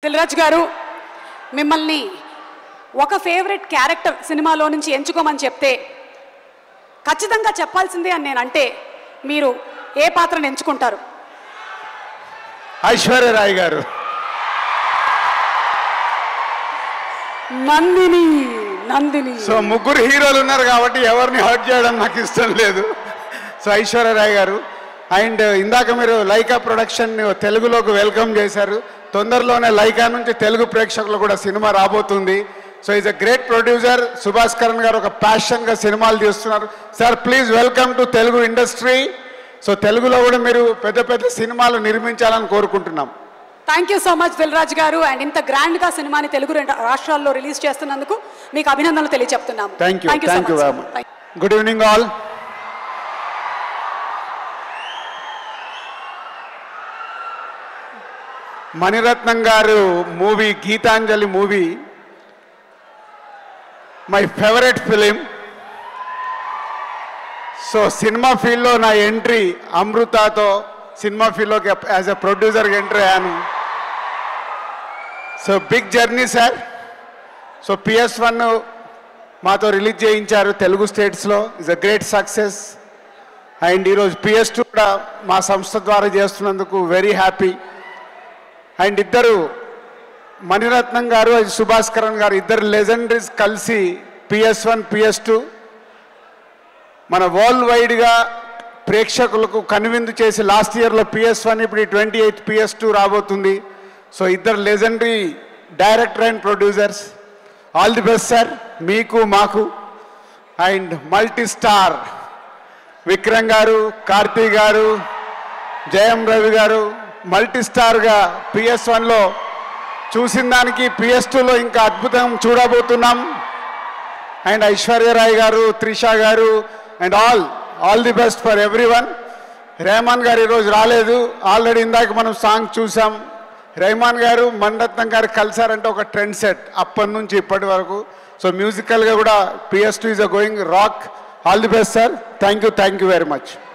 దిల్రాజ్ గారు మిమ్మల్ని ఒక ఫేవరెట్ క్యారెక్టర్ సినిమాలో నుంచి ఎంచుకోమని చెప్తే ఖచ్చితంగా చెప్పాల్సిందే అని నేను అంటే మీరు ఏ పాత్రను ఎంచుకుంటారు ఐశ్వర్యరాయ్ గారు నందిని నందిని సో ముగ్గురు హీరోలు ఉన్నారు కాబట్టి ఎవరిని హర్ట్ చేయడం నాకు ఇష్టం లేదు సో ఐశ్వర్యరాయ్ గారు అండ్ ఇందాక మీరు లైకా ప్రొడక్షన్ తెలుగులోకి వెల్కమ్ చేశారు తొందరలోనే లైకా నుంచి తెలుగు ప్రేక్షకులు కూడా సినిమా రాబోతుంది so is a great producer Subhash Karan garu ఒక ప్యాషన్గా సినిమాలు తీస్తున్నారు sir please welcome to Telugu industry so తెలుగులో కూడా మీరు పెద్ద పెద్ద సినిమాలు నిర్మించాలని కోరుకుంటున్నాం thank you so much Dilraj garu and ఇంత గ్రాండ్ గా సినిమాని తెలుగు రెండు రాష్ట్రాల్లో రిలీజ్ చేస్తున్నందుకు మీకు అభినందనలు తెలియజెప్తున్నాము thank you Thank you so thank you much, very sir. Much Thank- good evening all Mani Ratnam garu movie Gitanjali movie my favourite film so cinema ఫీల్డ్లో నా ఎంట్రీ అమృతతో సినిమా ఫీల్డ్లోకి యాజ్ ఎ ప్రొడ్యూసర్కి ఎంట్రీ అయ్యాను so big journey sir so PS one మాతో release చేయించారు తెలుగు స్టేట్స్లో is a great success and ఈరోజు పిఎస్ టూ కూడా మా సంస్థ ద్వారా చేస్తున్నందుకు వెరీ హ్యాపీ అండ్ ఇద్దరు మణిరత్నం గారు అది సుభాష్ కరణ్ గారు ఇద్దరు లెజెండరీస్ కలిసి పిఎస్ వన్ పిఎస్ టూ మన వరల్డ్ వైడ్గా ప్రేక్షకులకు కనువిందు చేసి లాస్ట్ ఇయర్లో పిఎస్ వన్ ఇప్పుడు ట్వంటీ ఎయిత్ పిఎస్ టూ రాబోతుంది సో ఇద్దరు legendary director and producers all the best sir మీకు మాకు అండ్ మల్టీ స్టార్ విక్రమ్ గారు కార్తీ గారు జయం రవి గారు మల్టీ స్టార్గా పిఎస్ వన్లో చూసిన దానికి పిఎస్ టూలో ఇంకా అద్భుతం చూడబోతున్నాం and Aishwarya Rai garu Trisha garu and all all the best for everyone Rahman garu ఈరోజు రాలేదు ఆల్రెడీ ఇందాక మనం సాంగ్ చూసాం రెహమాన్ గారు మణరత్నం గారు కలిసారంటే ఒక ట్రెండ్ సెట్ అప్పటి నుంచి ఇప్పటి వరకు సో మ్యూజికల్గా కూడా PS two is a going rock all the best sir thank you thank you very much